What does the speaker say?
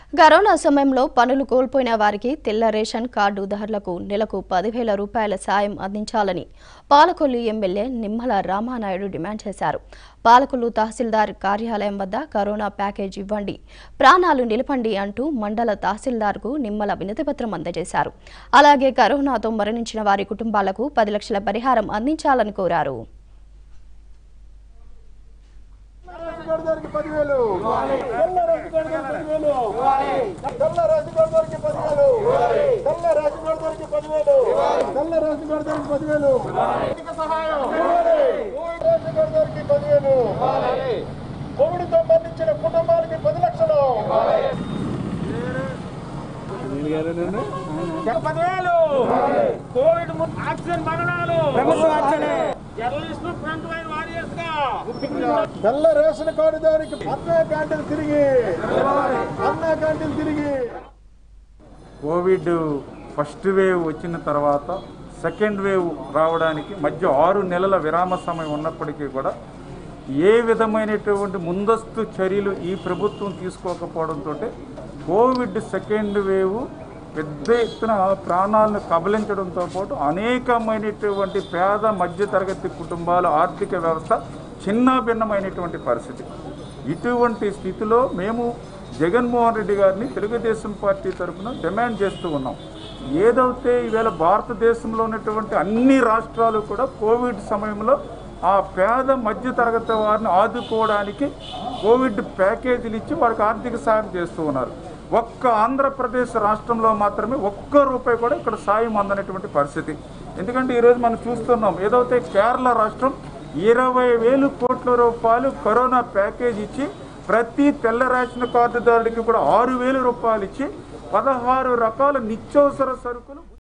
corona సమయంలో పనులు కోల్పోయిన వారికి తెల్ల రేషన్ కార్డుదారులకు నెలకు పదివేల రూపాయల సాయం అందించాలని పాలకొల్లు ఎమ్మెల్యే నిమ్మల రామానాయుడు డిమాండ్ చేశారు పాలకొల్లు తహసీల్దార్ కార్యాలయం వద్ద కరోనా ప్యాకేజ్ ఇవ్వండి ప్రాణాలు నిలపండి అంటూ మండల తహసీల్దార్కు నిమ్మల వినతిపత్రం అందజేశారు అలాగే కరోనాతో మరణించిన వారి కుటుంబాలకు పది లక్షల పరిహారం అందించాలని కోరారు రాజుగారికి పదివేలు తెల్ల రాజుగారికి పదివేలు తెల్ల రాజుగారికి పదివేలు తెల్ల రాజుగారికి పదివేలు తెల్ల రాజుగారికి పదివేలు ఆర్థిక సహాయం కోవిడ్ రాజుగారికి పదివేలు కోవిడ్తో మరణించిన కుటుంబానికి పది లక్షలు పదివేలు కోవిడ్ ము- ఆక్సిజన్ మరణాలు జర్నలిస్ట్ ఫ్రంట్ లైన్ వారియర్స్ గా తెల్ల రేషన్ కార్డుదారికి అన్నా క్యాంటీన్ తిరిగి అన్నా క్యాంటీన్ తిరిగి కోవిడ్ ఫస్ట్ వేవ్ వచ్చిన తర్వాత సెకండ్ వేవ్ రావడానికి మధ్య ఆరు నెలల విరామ సమయం ఉన్నప్పటికీ కూడా ఏ విధమైనటువంటి ముందస్తు చర్యలు ఈ ప్రభుత్వం తీసుకోకపోవడంతో కోవిడ్ సెకండ్ వేవ్ పెద్ద ఎత్తున ప్రాణాలను కబలించడంతో పాటు అనేకమైనటువంటి పేద మధ్యతరగతి కుటుంబాల ఆర్థిక వ్యవస్థ చిన్నాభిన్నమైనటువంటి పరిస్థితి ఇటువంటి స్థితిలో మేము జగన్మోహన్ రెడ్డి గారిని తెలుగుదేశం పార్టీ తరఫున డిమాండ్ చేస్తూ ఉన్నాం ఏదైతే ఈవేళ భారతదేశంలో ఉన్నటువంటి అన్ని రాష్ట్రాలు కూడా కోవిడ్ సమయంలో ఆ పేద మధ్యతరగతి వారిని ఆదుకోవడానికి కోవిడ్ ప్యాకేజీలు ఇచ్చి వారికి ఆర్థిక సాయం చేస్తూ ఉన్నారు ఒక్క ఆంధ్రప్రదేశ్ రాష్ట్రంలో మాత్రమే ఒక్క రూపాయి కూడా ఇక్కడ సాయం అందనటువంటి పరిస్థితి ఎందుకంటే ఈరోజు మనం చూస్తున్నాం ఏదైతే కేరళ రాష్ట్రం ఇరవై వేలు కోట్ల రూపాయలు కరోనా ప్యాకేజ్ ఇచ్చి ప్రతి తెల్ల రేషన్ కార్డుదారుడికి కూడా ఆరు వేలు రూపాయలు ఇచ్చి పదహారు రకాల నిత్యావసర సరుకులు